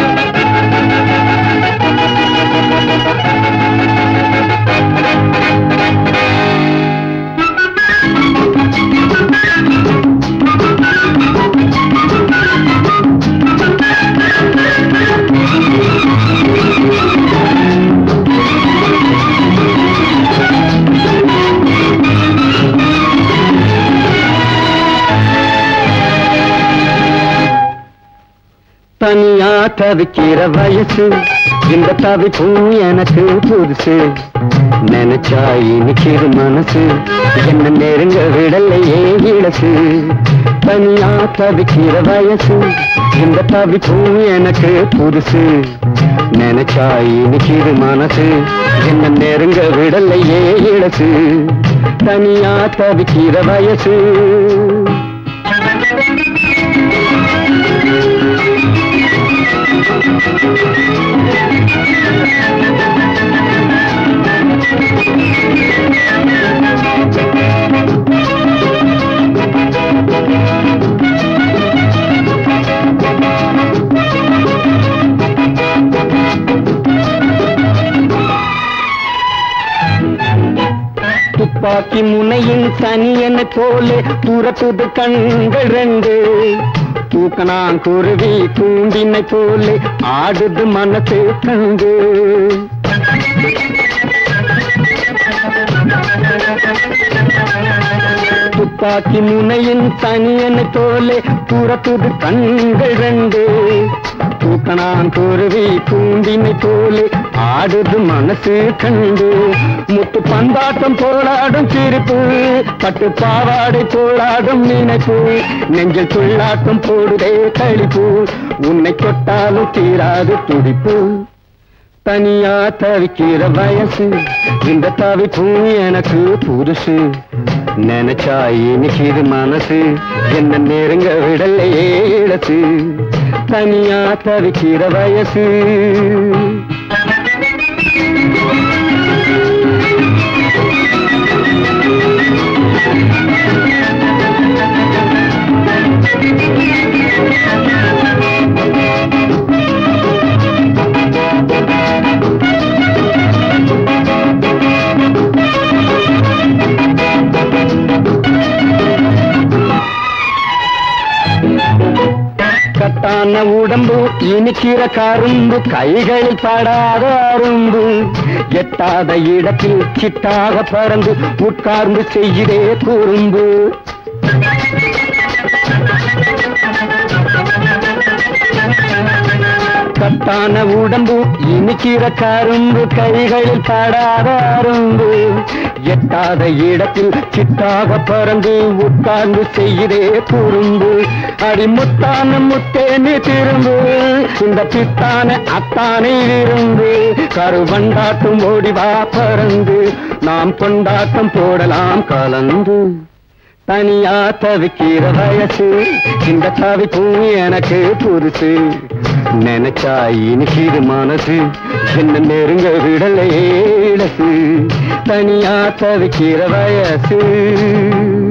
தனியா தவிக்கிற வயசு இந்த தவிப்பும் எனக்கு புதுசு நினைச்சா இனிக்கிற மனசு என்ன நெருங்க விடலையே இழசு தனியா தவிக்கிற வயசு இந்த தவிப்பும் எனக்கு புதுசு நினைச்சா இனிக்கிற மனசு என்ன நெருங்க விடலையே இழசு தனியா தவிக்கிற வயசு துப்பாக்கி முனையின் சனியன போலே தூரத்துது கண்கள் ரெண்டு தூக்கணாங்குருவி கூண்டினை போலே ஆடுது மனசு கண்டு துப்பாக்கி முனையின் தனியனை போலே தூரத்துது கண்கள் ரெண்டு தூக்கணாங்குருவி கூண்டினை போலே ஆடுது மனசு கண்டு முத்து பந்தாட்டம் போராடும் சிரிப்பு பட்டு பாவாடை போராடும் நினைப்பு நெஞ்சில் துள்ளாட்டம் போடுதே கழிப்பு உன்னை தொட்டாலும் தீராது துடிப்பு தனியா தவிக்கிற வயசு இந்த தவிப்பும் எனக்கு புதுசு நினைச்சா இனிக்குது மனசு என்ன நெருங்க விடலையே இழசு தனியா தவிக்கிற வயசு கட்டான உடம்பு இனிக்கிற கரும்பு கைகளில் படாத அரும்பு எட்டாத இடத்தில் சிட்டாக பறந்து உட்கார்ந்து செய்கிறே குறும்பு கட்டான உடம்பு இனிக்கிற கரும்பு கைகளில் படாத அரும்பு எட்டாத இடத்தில் சிட்டாக பறந்து உட்கார்ந்து செய்கிறே குறும்பு அடிமுத்தான முத்தேனி திரும்பு இந்த பித்தான அத்தானை விரும்பு கருவண்டாட்டும் ஓடிவா பறந்து நாம் கொண்டாட்டம் போடலாம் கலந்து தனியா தவிக்கிற வயசு இந்த தவிப்பும் எனக்கு புதுசு நினைச்சா இனிக்கிது மனசு என்ன நெருங்க விடலையே இழசு தனியா தவிக்கிற வயசு